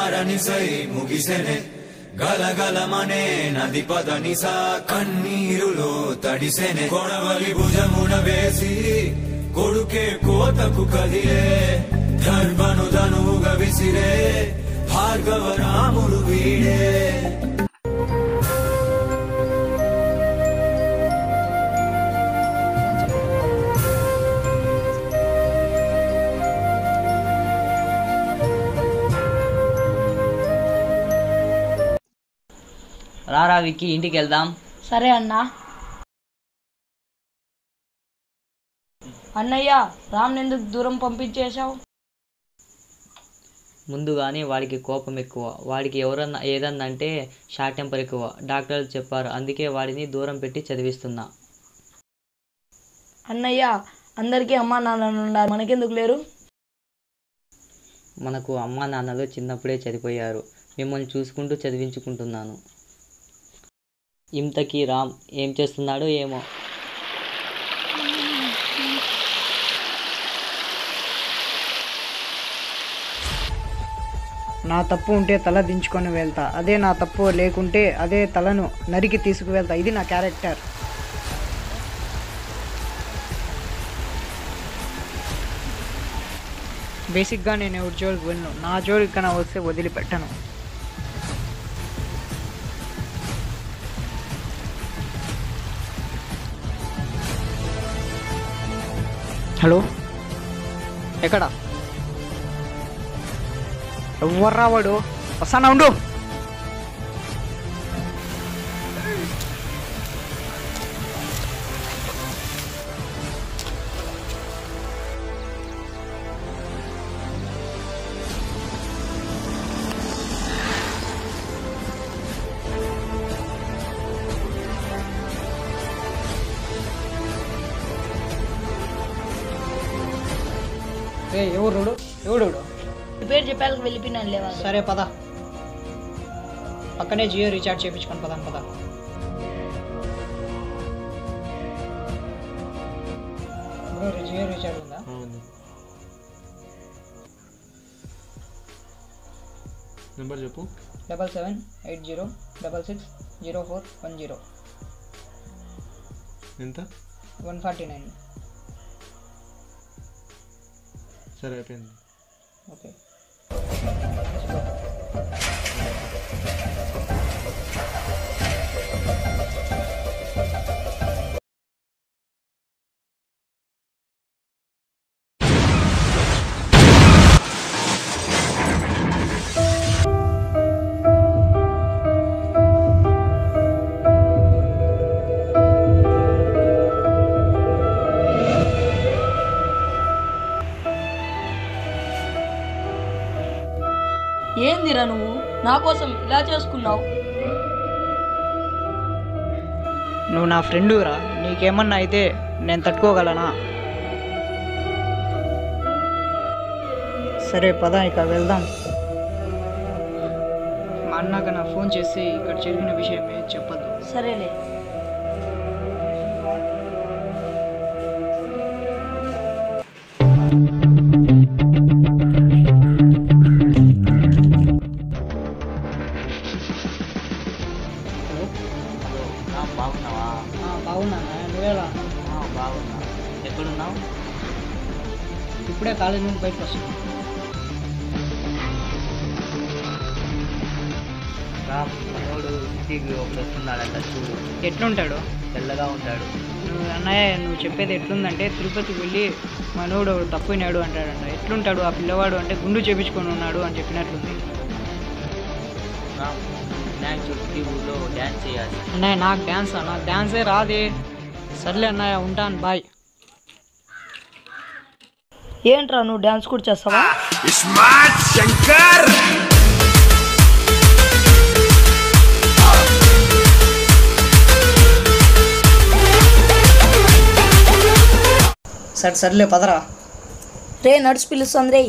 అమరనిసై ముగిసెనే గలగలమనే నది పదనిస కన్నీరులో తడిసెనే కొడవలి భుజమున వేసి కొడుకే కోతకు కదిలే ధర్మను ధనువుగా విసిరే భార్గవ రాముడు వీడే రారా విక్కి ఇంటికి వెళ్దాం సరే అన్నా అన్నయ్య రామ్ ఎందుకు దూరం పంపించేశావు ముందుగానే వాడికి కోపం ఎక్కువ వాడికి ఎవరన్నా ఏదన్నా అంటే షార్ట్ టెంపర్ ఎక్కువ డాక్టర్లు చెప్పారు అందుకే వాడిని దూరం పెట్టి చదివిస్తున్నా అన్నయ్య అందరికీ అమ్మా నాన్నలు ఉన్నారు మనకెందుకు లేరు మనకు అమ్మా నాన్నలు చిన్నప్పుడే చనిపోయారు మిమ్మల్ని చూసుకుంటూ చదివించుకుంటున్నాను ఇంతకీ రామ్ ఏం చేస్తున్నాడో ఏమో నా తప్పు ఉంటే తల దించుకొని వెళ్తా అదే నా తప్పు లేకుంటే అదే తలను నరికి తీసుకువెళ్తా ఇది నా క్యారెక్టర్ బేసిక్గా నేను ఎవరి జోలికి వెళ్ళను నా జోలికి కన్నా వస్తే వదిలిపెట్టను హలో ఎక్కడ ఎవర్రా వాడు వస్తానా ఉండు ఏ ఎవరు ఎవడు ఈ పేరు చెప్పాక వెళ్ళిపోయినాను లేవా సరే పద పక్కనే జియో రీఛార్జ్ చేయించుకొని పదాం పద బ్రో జియో రీఛార్జ్ ఉందా నెంబర్ చెప్పు double seven eight zero double six zero four one zero ఎంత వన్ ఫార్టీ నైన్ సరే అయిపోయింది ఓకే ఏందిరా నువ్వు నా కోసం ఇలా చేసుకున్నావు నువ్వు నా ఫ్రెండురా నీకేమన్నా అయితే నేను తట్టుకోగలనా సరే పద ఇక వెళ్దాం మా అన్నకు నా ఫోన్ చేసి ఇక్కడ జరిగిన విషయం ఏం చెప్పద్దు సరేలే రామ్ బాగున్నావా బాగున్నా నువ్వేలా ఆ, బాగున్నా ఎక్కడున్నావు ఇప్పుడే కాలేజ్ నుండి బయటకు వస్తున్నా రామ్ మనోడు సిటీకి ఒకటి వస్తున్నాడంట చూడు ఎట్లుంటాడు తెల్లగా ఉంటాడు నువ్వు అన్నయ్య నువ్వు చెప్పేది ఎట్లుందంటే తిరుపతికి వెళ్ళి మనోడు ఒకడు తప్పినాడు అంటాడంట ఎట్లుంటాడు ఆ పిల్లవాడు అంటే గుండు చేపించుకొని ఉన్నాడు అని చెప్పినట్లుంది రామ్ వినాయక చవితికి ఊళ్ళో డ్యాన్స్ చేయాలి అన్నయ్య నాకు డ్యాన్స్ నాకు డ్యాన్సే రాదే సర్లే అన్నయ్య ఉంటాను బాయ్ ఏంట్రా నువ్వు డ్యాన్స్ కూడా చేస్తావా సరే సర్లే పదరా రే నడుచు పిలుస్తుంది రే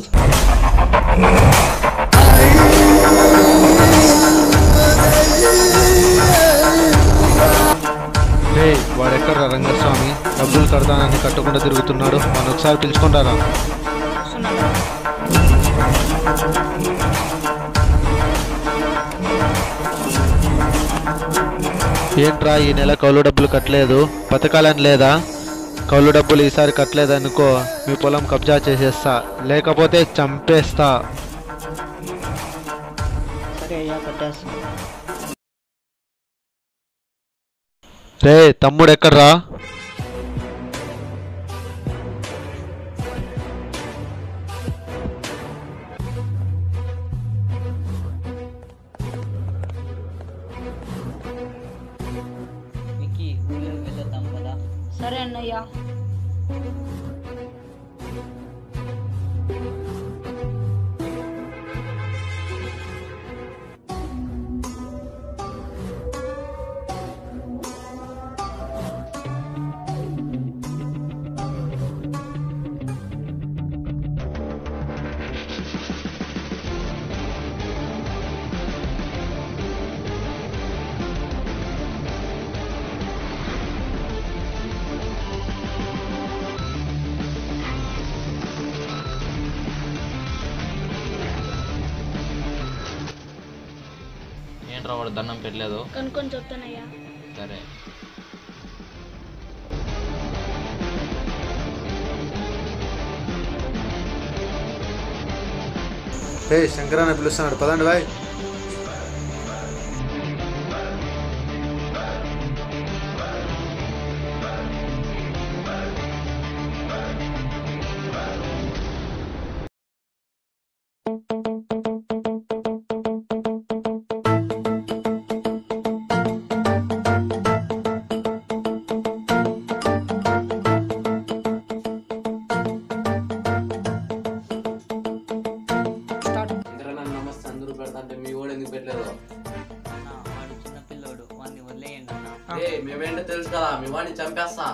లే వాడెక్కడ రంగస్వామి డబ్బులు కడతానని కట్టకుండా తిరుగుతున్నాడు మనం ఒకసారి పిలుచుకుంటారా ఏంట్రా ఈ నెల కౌలు డబ్బులు కట్టలేదు బతకాలని లేదా కౌలు డబ్బులు ఈసారి కట్టలేదనుకో మీ పొలం కబ్జా చేసేస్తా లేకపోతే చంపేస్తా సరే అయ్యా కట్టేస్తా రే తమ్ముడు ఎక్కడ్రా విక్కీ ఊళ్ళోకి వెళ్ళొద్దాం కదా సరే అన్నయ్య ఏంట్రా వాడు దండం పెట్టలేదు కనుక్కొని చెప్తానయ్యా సరే రే శంకరాన్ని పిలుస్తున్నాడు పదండి బాయ్ నమస్తే అందరూ పెడతా అంటే మీ వాడు ఎందుకు పెట్టలేదు అన్న వాడు చిన్న పిల్లోడు వాడిని వదిలేయండి అన్న ఏ మేమేంటో తెలుసు కదా మీ వాడిని చంపేస్తా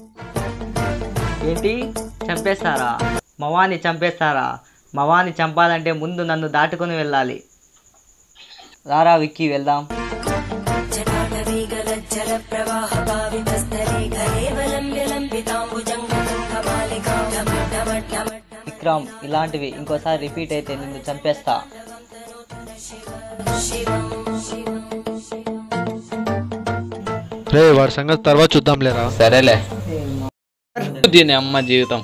ఏంటి చంపేస్తారా మవాన్ని చంపేస్తారా మవాన్ని చంపాలంటే ముందు నన్ను దాటుకొని వెళ్ళాలి రారా విక్కీ వెళ్దాం విక్రమ్ ఇలాంటివి ఇంకోసారి రిపీట్ అయితే నిన్ను చంపేస్తా రే వాడి సంగతి తర్వాత చూద్దాం లేరా సరేలే దీని అమ్మ జీవితం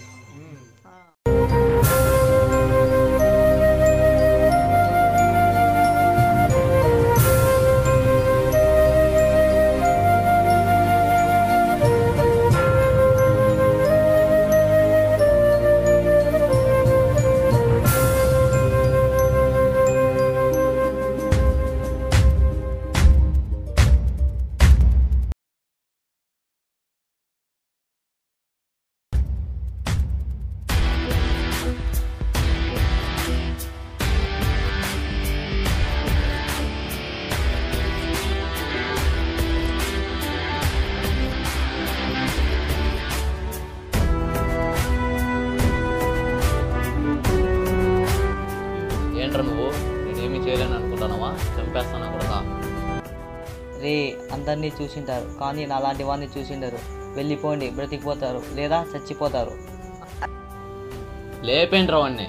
ఏంట్రా నువ్వు నేనేమి చేయలేను అనుకుంటున్నావా చంపేస్తానా కూడా రే అందరినీ చూసింటారు కానీ నాలాంటి వాడిని చూసిండరు వెళ్ళిపోండి బ్రతికిపోతారు లేదా చచ్చిపోతారు లేపేంట్రా వాడిని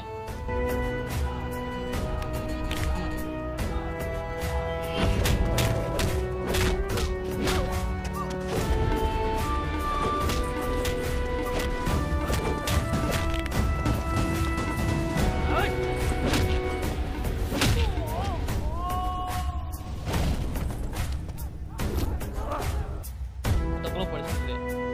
పడిచింది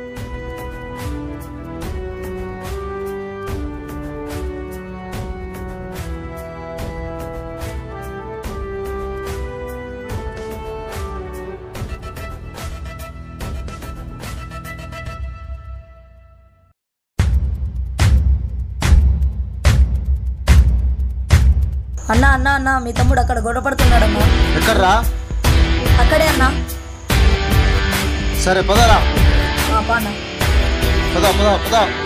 అన్న అన్న అన్న మీ తమ్ముడు అక్కడ గొడవ పడుతున్నాడమ్మా ఎక్కడ్రా అక్కడే అన్న సరే పదరా ఆ, పా అన్న పద పద పద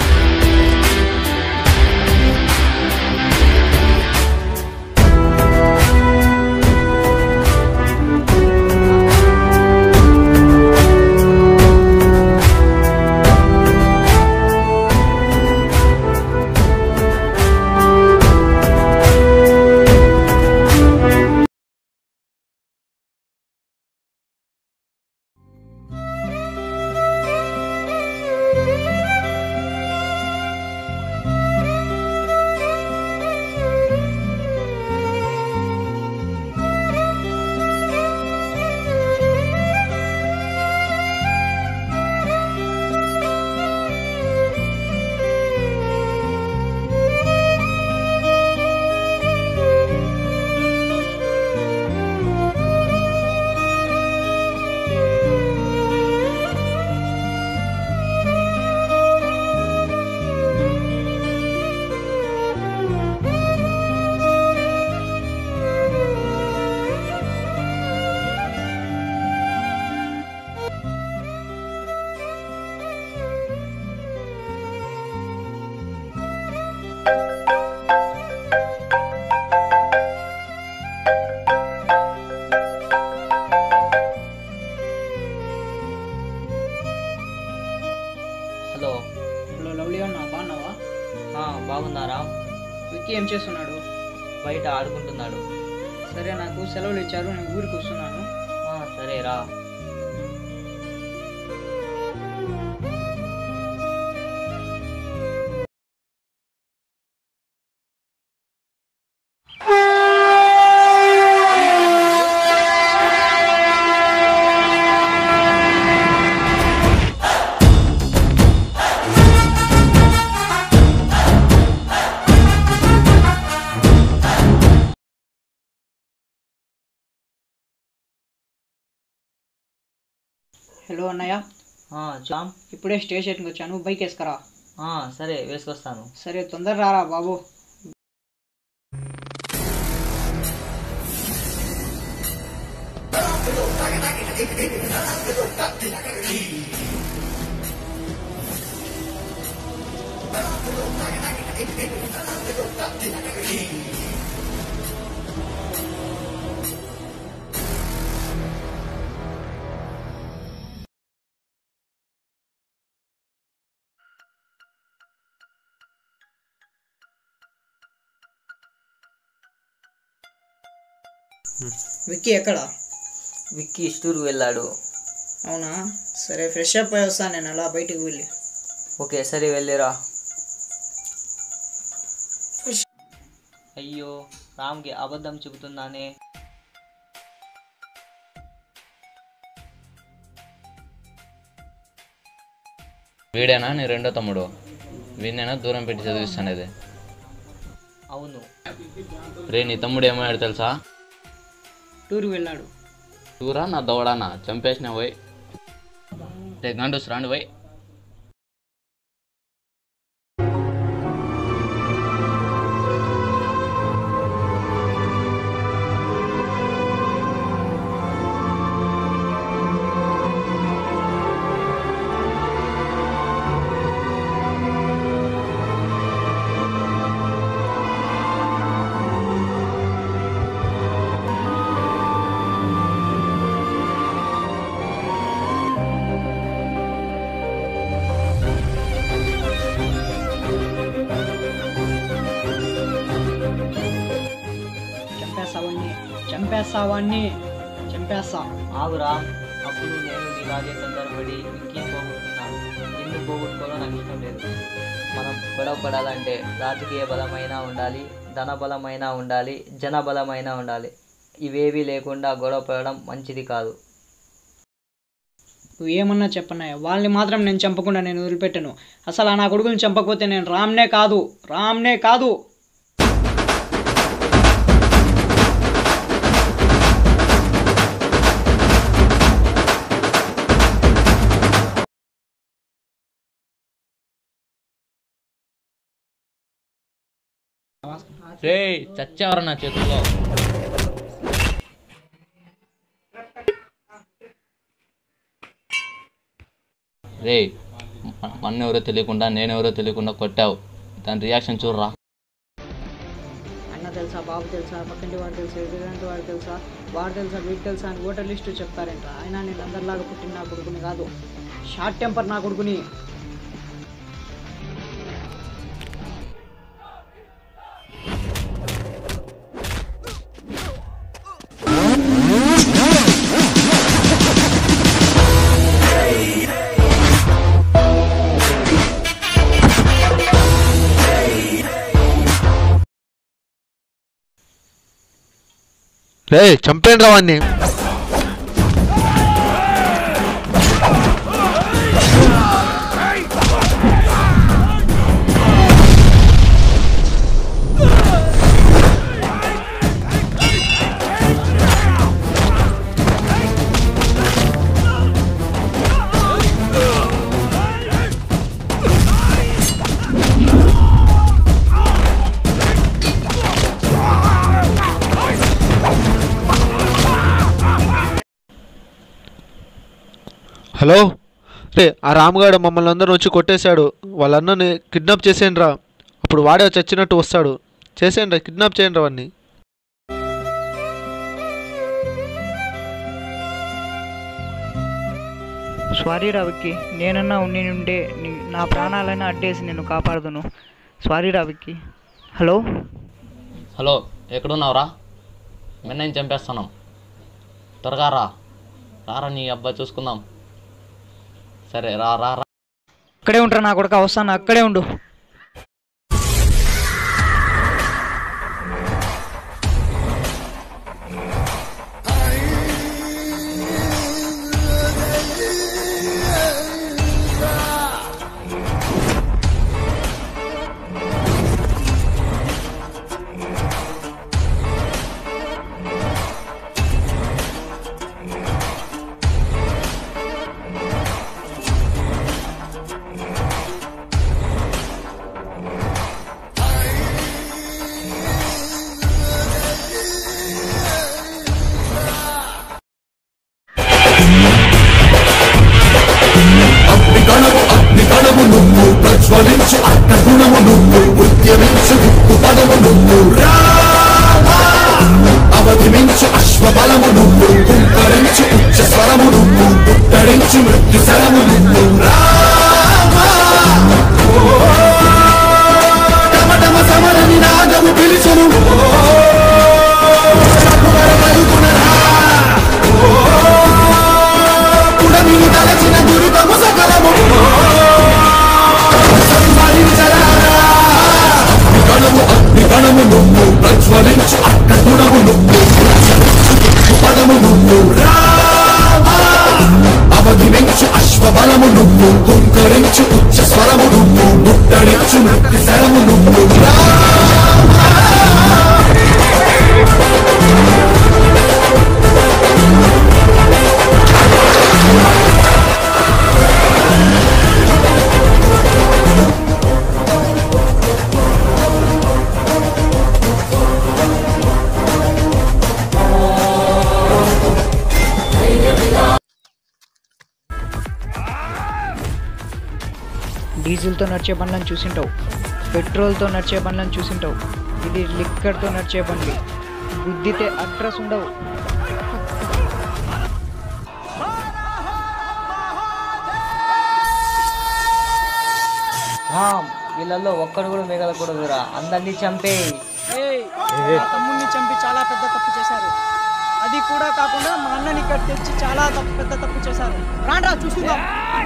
హలో హలో లవ్లీ అన్న బాగున్నావా ఆ, బాగున్నారా విక్కీ ఏం చేస్తున్నాడు బయట ఆడుకుంటున్నాడు సరే నాకు సెలవులు ఇచ్చారు నేను ఊరికి వస్తున్నాను ఆ, సరే రా హలో అన్నయ్య ఆ, జామ్ ఇప్పుడే స్టేషన్కి వచ్చాను బైక్ వేసుకురా ఆ, సరే వేసుకొస్తాను సరే తొందర రారా బాబు విక్కీ ఎక్కడ విక్కీ స్టూర్కి వెళ్ళాడు అవునా సరే ఫ్రెష్ అప్ అయి వస్తాను నేను అలా బయటికి వెళ్ళి ఓకే సరే వెళ్ళిరా అయ్యో రామ్కి అబద్ధం చెబుతున్నానే వీడేనా నీ రెండో తమ్ముడు వీడినైనా దూరం పెట్టి చదివిస్తానేది అవును రే నీ తమ్ముడు ఏమయ్యాడు తెలుసా టూర్కి వెళ్ళాడు చూరా నా దవడానా చంపేసిన పోయి రే గండూస్ రాండి పోయి చంపేస్తావాన్ని చంపేస్తావాన్ని చంపేస్తా ఆగురా అప్పుడు నేను నీలాగే తొందరపడి విక్కీ పోగొట్టుకున్నాను ఎందుకు పోగొట్టుకోవాలో నాకు ఇష్టం లేదు మనం గొడవ పడాలంటే రాజకీయ బలమైనా ఉండాలి ధన బలమైనా ఉండాలి జన బలమైనా ఉండాలి ఇవేవీ లేకుండా గొడవ పడడం మంచిది కాదు నువ్వు ఏమన్నా చెప్పన్నాయ వాళ్ళని మాత్రం నేను చంపకుండా నేను వదిలిపెట్టను అసలు ఆ నా కొడుకుని చంపకపోతే నేను రామ్నే కాదు రామ్నే కాదు రే చచ్చావరా నా చేతుల్లో రే మన్న ఎవరో తెలియకుండా నేనెవరో తెలియకుండా కొట్టావు దాని రియాక్షన్ చూడరా అన్న తెలుసా బాబు తెలుసా పక్కింటి వాడు తెలుసా ఎదురంటి వాడు తెలుసా వాడు తెలుసా వీడు తెలుసా అని ఓటర్ లిస్టు చెప్తారంట ఆయన నేను అందరిలాగా పుట్టిన నా కొడుకుని కాదు షార్ట్ టెంపర్ నా కొడుకుని రే చంపేండి రా వాడిని హలో రే ఆ రాముగాడు మమ్మల్ని అందరూ వచ్చి కొట్టేశాడు వాళ్ళన్నని కిడ్నాప్ చేసేయండి రా అప్పుడు వాడే చచ్చినట్టు వస్తాడు చేసేయండి రా కిడ్నాప్ చేయండి రా వాడిని సారీ రావిక్కి నేనన్నా ఉండి ఉండే నీ- నా ప్రాణాలైనా అడ్డేసి నేను కాపాడుదును సారీ రావిక్కి హలో హలో ఎక్కడున్నావురా మిన్నని చంపేస్తున్నాం త్వరగా రా రారా నీ అబ్బాయి చూసుకుందాం సరే రా రా రా అక్కడే ఉంటారా నా కొడుక వస్తాను అక్కడే ఉండు డీజిల్తో నడిచే బండ్లను చూసింటావు పెట్రోల్తో నడిచే బండ్లను చూసింటావు ఇది లిక్కర్తో నడిచే బండ్లు గుద్దితే అడ్రస్ ఉండవు రామ్ వీళ్ళల్లో ఒక్కడు కూడా మిగలకూడదురా అందరినీ చంపేయి మా తమ్ముడిని చంపి చాలా పెద్ద తప్పు చేశారు అది కూడా కాకుండా మా అన్నని ఇక్కడ తెచ్చి చాలా తప్పు పెద్ద తప్పు చేశారు రాండ్రా చూసుకుందాం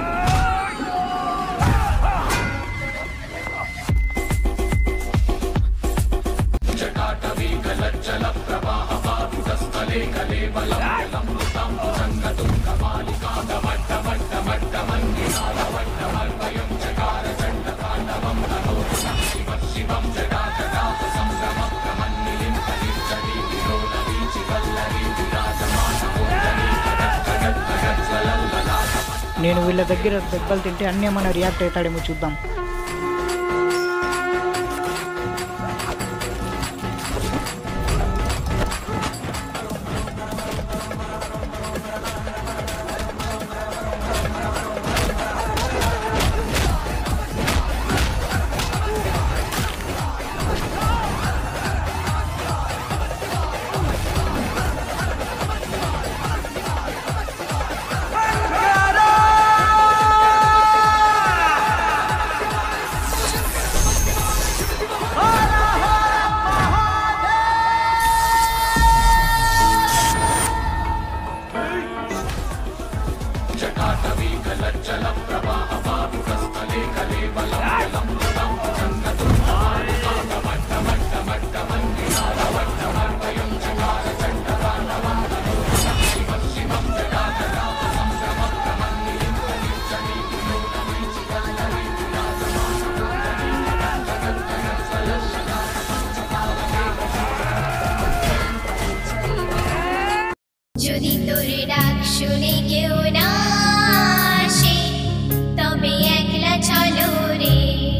నేను వీళ్ళ దగ్గర దెబ్బలు తింటే అన్నీ ఏమైనా రియాక్ట్ అవుతాడేమో చూద్దాం যদি তোর ডাক শুনে কেউ না আসে তবে একলা চলো রে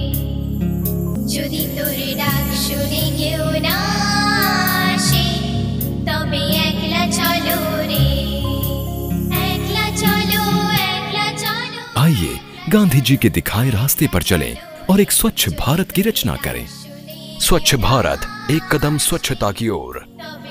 যদি তোর ডাক শুনে কেউ না আসে তবে একলা চলো রে একলা চলো একলা চলো आइए गांधी जी के दिखाए रास्ते पर चलें और एक स्वच्छ भारत की रचना करें स्वच्छ भारत एक कदम स्वच्छता की ओर তবে